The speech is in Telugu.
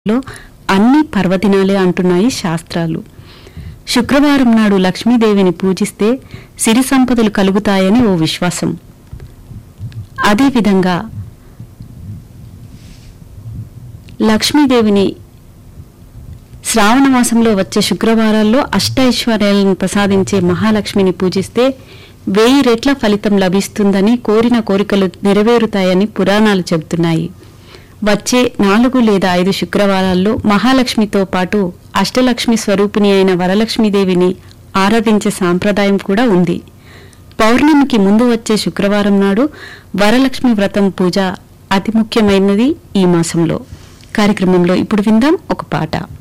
లో అన్ని పర్వదినాలే అంటున్నాయి శాస్త్రాలు శుక్రవారం నాడు లక్ష్మీదేవిని పూజిస్తే సిరి సంపదలు కలుగుతాయని ఓ విశ్వాసం అదేవిధంగా లక్ష్మీదేవిని శ్రావణ మాసంలో వచ్చే శుక్రవారాల్లో అష్టైశ్వర్యాలను ప్రసాదించే మహాలక్ష్మిని పూజిస్తే వెయ్యి రెట్ల ఫలితం లభిస్తుందని కోరిన కోరికలు నెరవేరుతాయని పురాణాలు చెబుతున్నాయి వచ్చే నాలుగు లేదా ఐదు శుక్రవారాల్లో మహాలక్ష్మితో పాటు అష్టలక్ష్మి స్వరూపిణి అయిన వరలక్ష్మీదేవిని ఆరాధించే సాంప్రదాయం కూడా ఉంది పౌర్ణమికి ముందు వచ్చే శుక్రవారం నాడు వరలక్ష్మి వ్రతం పూజ అతి ముఖ్యమైనది ఈ మాసంలో కార్యక్రమంలో ఇప్పుడు విందాం ఒక పాట